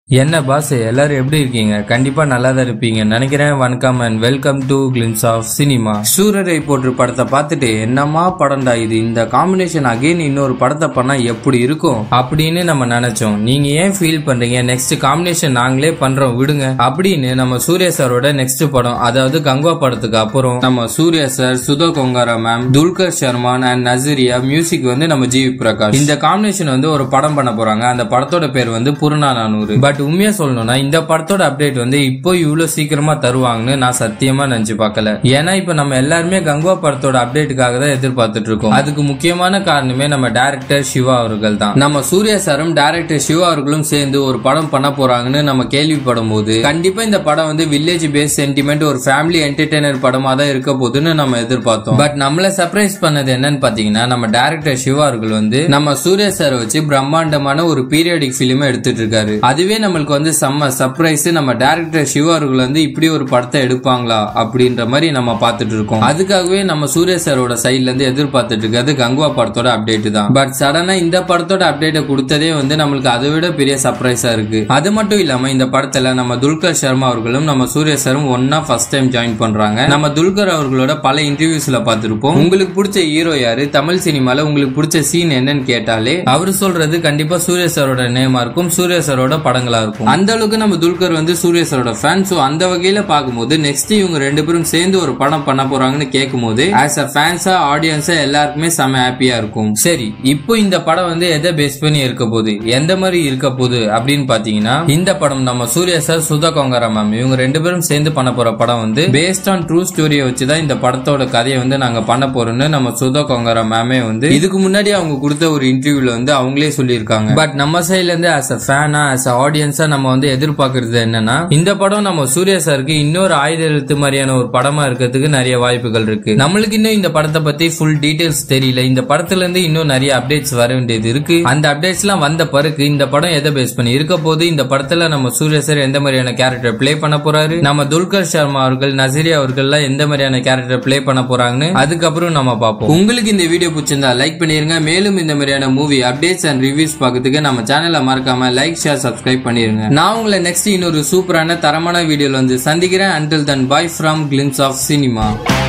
என்ன பாஸ் எல்லாரும் எப்படி இருக்கீங்க கண்டிப்பா நல்லா தான் இருப்பீங்க நினைக்கிறேன் வணக்கம் and welcome to glimpse of cinema Soorarai Pottru படத்தை பார்த்துட்டு என்னமா படம்டா இது இந்த காம்பினேஷன் அகைன் இன்னொரு படத்தை பண்ணா எப்படி இருக்கும் அப்படின்னு நம்ம நினைச்சோம் நீங்க ஏன் ஃபீல் பண்றீங்க நெக்ஸ்ட் காம்பினேஷன் நாங்களே பண்றோம் விடுங்க அப்படின்னு நம்ம சூர்யா சாரோட நெக்ஸ்ட் படம் அதாவது கங்கா படத்துக்கு அப்புறம் நம்ம Suriya sir Sudha Kongara ma'am Dulquer Salmaan and Nazriya music வந்து நம்ம ஜிவி பிரகாஷ் இந்த காம்பினேஷன் வந்து ஒரு படம் பண்ண போறாங்க அந்த படத்தோட பேர் வந்து புறநா நானூறு பட் உண்மையா சொல்லணும்னா இந்த படத்தோட அப்டேட் வந்து இப்போ இவ்வளவு சீக்கிரமா தருவாங்கன்னு நான் சத்தியமா நினைச்சு பார்க்கல ஏன்னா இப்ப நம்ம எல்லாருமே கங்குவா படத்தோட அப்டேட்டுக்காக தான் எதிர்பார்த்துட்டு இருக்கோம் அதுக்கு முக்கியமான காரணமே நம்ம டைரக்டர் சிவா அவர்கள் தான் நம்ம சூர்யா சாரும் டைரக்டர் சிவா அவர்களும் சேர்ந்து ஒரு படம் பண்ண போறாங்கன்னு நம்ம கேள்விப்படும் போது கண்டிப்பா இந்த படம் வந்து வில்லேஜ் பேஸ் சென்டிமெண்ட் ஒரு ஃபேமிலி என்டர்டைனர் படமா தான் இருக்க போகுதுன்னு நம்ம எதிர்பார்த்தோம் பட் நம்மள சர்ப்ரைஸ் பண்ணது என்னன்னு பாத்தீங்கன்னா நம்ம டைரக்டர் சிவா அவர்கள் வந்து நம்ம சூர்யா சார் வச்சு பிரம்மாண்டமான ஒரு பீரியாடிக் பிலிம் எடுத்துட்டு இருக்காரு அதுவே நம்மளுக்கு வந்து செம்ம சர்ப்ரைஸ் நம்ம டைரக்டர் சிவா அவர்கள் வந்து இப்படி ஒரு படத்தை எடுப்பாங்களா அப்படின்ற மாதிரி நம்ம பார்த்துட்டு இருக்கோம் அதுக்காகவே நம்ம சூர்யா சாரோட சைட்ல இருந்து எதிர்பார்த்துட்டு இருக்கிறது கங்குவா படத்தோட அப்டேட் தான் பட் சடனா இந்த படத்தோட அப்டேட்டை கொடுத்ததே வந்து நம்மளுக்கு அதை விட பெரிய சர்ப்ரைஸா இருக்கு அது மட்டும் இல்லாம இந்த படத்துல நம்ம துல்கர் சர்மா அவர்களும் நம்ம சூர்யா சாரும் ஒன்னா ஃபர்ஸ்ட் டைம் ஜாயின் பண்றாங்க நம்ம துல்கர் அவர்களோட பல இன்டர்வியூஸ்ல பார்த்திருப்போம் உங்களுக்கு பிடிச்ச ஹீரோ யாரு தமிழ் சினிமால உங்களுக்கு பிடிச்ச சீன் என்னன்னு கேட்டாலே அவர் சொல்றது கண்டிப்பா சூர்யா சாரோட நேமா இருக்கும் சூர்யா சாரோட படங்களா இருக்கும் அந்த அளவுக்கு நம்ம துல்கர் வந்து சூர்யா சாரோட ஃபேன் சோ அந்த வகையில பார்க்கும்போது நெக்ஸ்ட் இவங்க ரெண்டு பேரும் சேர்ந்து ஒரு படம் பண்ண போறாங்கன்னு கேட்கும் போது ஆஸ் அ ஃபேன்ஸா ஆடியன்ஸா எல்லாருக்குமே செம ஹாப்பியா இருக்கும் சரி இப்போ இந்த படம் வந்து எதை பேஸ் பண்ணி இருக்க போகுது எந்த மாதிரி இருக்க போகுது அப்படின்னு பாத்தீங்கன்னா இந்த படம் நம்ம சூர்யா சார் சுதா கொங்காரா மேம் இவங்க ரெண்டு பேரும் சேர்ந்து பண்ண போற படம் வந்து பேஸ்ட் ஆன் ட்ரூ ஸ்டோரியை வச்சுதான் இந்த படத்தோட கதையை வந்து நாங்க பண்ண போறோம்னு நம்ம சுதா கொங்காரா மேமே வந்து இதுக்கு முன்னாடி அவங்க கொடுத்த ஒரு இன்டர்வியூல வந்து அவங்களே சொல்லியிருக்காங்க பட் நம்ம சைட்ல இருந்து ஆஸ் அ ஃபேனா ஆஸ் அ ஆடியன்ஸா நம்ம வந்து எதிர்பார்க்கறது என்னன்னா இந்த படம் நம்ம சூர்யா சாருக்கு இன்னொரு ஆயுத எழுத்து மாதிரியான ஒரு படமா இருக்கிறதுக்கு நிறைய வாய்ப்புகள் இருக்கு நம்மளுக்கு இன்னும் இந்த படத்தை பத்தி ஃபுல் டீடைல்ஸ் தெரியல இந்த படத்துல இருந்து இன்னும் நிறைய அப்டேட்ஸ் வர வேண்டியது இருக்கு அந்த அப்டேட்ஸ் எல்லாம் வந்த பிறகு இந்த படம் எதை பேஸ் பண்ணி இருக்க போது இந்த படத்துல நம்ம சூர்யா சார் எந்த மாதிரியான கேரக்டர் ப்ளே பண்ண போறாரு நம்ம துல்கர் சர்மா அவர்கள் நசீரியா அவர்கள் எல்லாம் எந்த மாதிரியான கேரக்டர் ப்ளே பண்ண போறாங்கன்னு அதுக்கப்புறம் நம்ம பார்ப்போம் உங்களுக்கு இந்த வீடியோ பிடிச்சிருந்தா லைக் பண்ணிருங்க மேலும் இந்த மாதிரியான மூவி அப்டேட்ஸ் அண்ட் ரிவ்யூஸ் பார்க்கறதுக்கு நம்ம சேனலை மறக்காம லைக் ஷேர் சப்ஸ்கிரைப் பண்ணிருங்க நான் உங்களை நெக்ஸ்ட் இன்னொரு சூப்பரான தரமான வீடியோல வந்து சந்திக்கிறேன் until then bye from glimpse of cinema